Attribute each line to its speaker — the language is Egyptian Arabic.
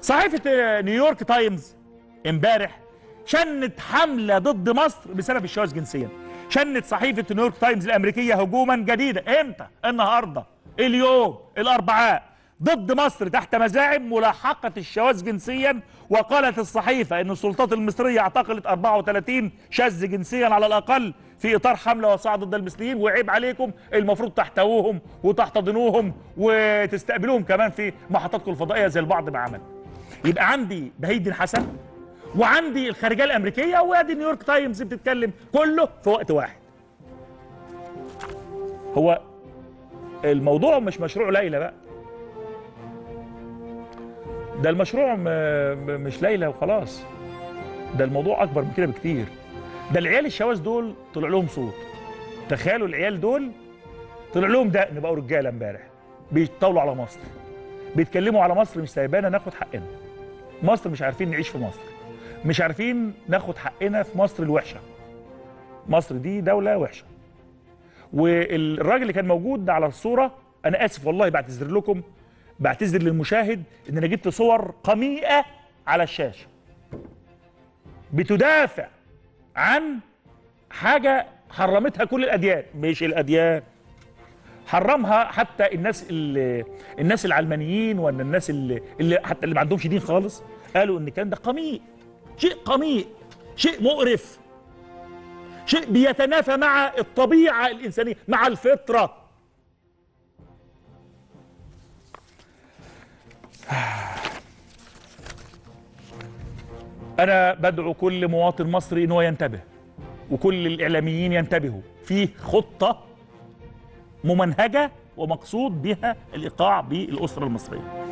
Speaker 1: صحيفه آه، نيويورك تايمز امبارح شنت حمله ضد مصر بسبب الشواذ جنسيا شنت صحيفه نيويورك تايمز الامريكيه هجوما جديدا امتى النهارده اليوم الاربعاء ضد مصر تحت مزاعم ملاحقه الشواذ جنسيا وقالت الصحيفه ان السلطات المصريه اعتقلت 34 شاذ جنسيا على الاقل في اطار حمله وصاعه ضد المثليين وعيب عليكم المفروض تحتووهم وتحتضنوهم وتستقبلوهم كمان في محطاتكم الفضائيه زي البعض ما عمل يبقى عندي بهي الدين حسن وعندي الخارجيه الامريكيه وادي نيويورك تايمز بتتكلم كله في وقت واحد هو الموضوع مش مشروع ليلى بقى ده المشروع م- م- مش ليلى وخلاص ده الموضوع اكبر من كده بكتير ده العيال الشواذ دول طلع لهم صوت تخيلوا العيال دول طلع لهم دقن بقوا رجاله امبارح بيتطاولوا على مصر بيتكلموا على مصر مش سايبانا ناخد حقنا مصر مش عارفين نعيش في مصر مش عارفين ناخد حقنا في مصر الوحشه مصر دي دوله وحشه والراجل اللي كان موجود على الصوره انا اسف والله بعتذر لكم بعتذر للمشاهد ان انا جبت صور قميئه على الشاشه بتدافع عن حاجه حرمتها كل الاديان مش الاديان حرمها حتى الناس اللي الناس العلمانيين ولا الناس اللي, اللي حتى اللي ما عندهمش دين خالص قالوا ان كان ده قميء شيء قميء شيء مقرف شيء بيتنافى مع الطبيعه الانسانيه مع الفطره انا بدعو كل مواطن مصري ان هو ينتبه وكل الاعلاميين ينتبهوا في خطه ممنهجه ومقصود بها الايقاع بالاسره المصريه